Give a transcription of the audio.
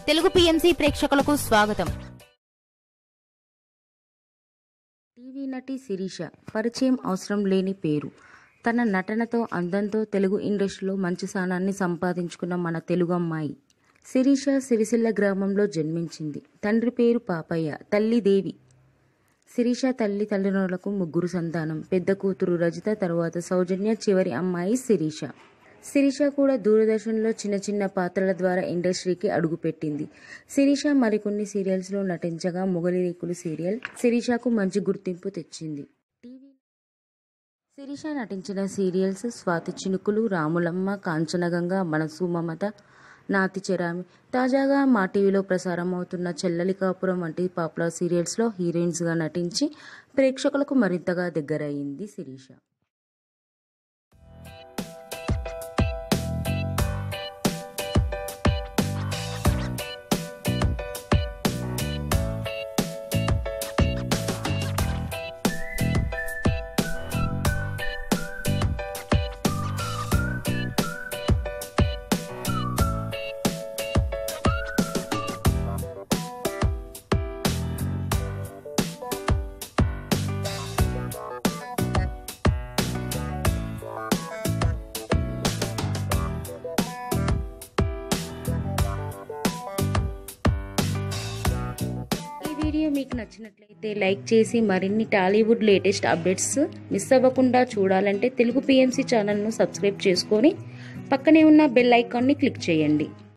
Telugu PMC ప్రేక్షకులకు స్వాగతం TV నటి శిరీష పరిచయం అవసరం లేని పేరు తన నటనతో అందంతో తెలుగు ఇండస్ట్రీలో మంచి స్థానాన్ని సంపాదించుకున్న మన తెలుగు అమ్మాయి శిరీష సిరిసిల్ల గ్రామంలో జన్మించింది తండ్రి పేరు పాపయ్య తల్లి దేవి శిరీష తల్లి తల్లిదండ్రులకు ముగ్గురు సంతానం పెద్ద కూతురు రజిత తరువాత సౌజన్య చివరి అమ్మాయి శిరీష శిరీష కూడా దూరదర్శన్లో చిన్న చిన్న పాత్రల ద్వారా ఇండస్ట్రీకి అడుగుపెట్టింది శిరీష మరికొన్ని సీరియల్స్లో నటించగా మొగలి రేకులు సీరియల్ శిరీషకు మంచి గుర్తింపు తెచ్చింది టీవీ శిరీష నటించిన సీరియల్స్ స్వాతి చినుకులు రాములమ్మ కాంచనగంగ మనసు మమత నాతి చెరామి తాజాగా మా టీవీలో ప్రసారం అవుతున్న చెల్లలి కాపురం వంటి పాపులర్ సీరియల్స్లో హీరోయిన్స్గా నటించి ప్రేక్షకులకు మరింతగా దగ్గరయ్యింది శిరీష ఈ వీడియో మీకు నచ్చినట్లయితే లైక్ చేసి మరిన్ని టాలీవుడ్ లేటెస్ట్ అప్డేట్స్ మిస్ అవ్వకుండా చూడాలంటే తెలుగు పిఎంసి ఛానల్ను సబ్స్క్రైబ్ చేసుకొని పక్కనే ఉన్న బెల్ ఐకాన్ని క్లిక్ చేయండి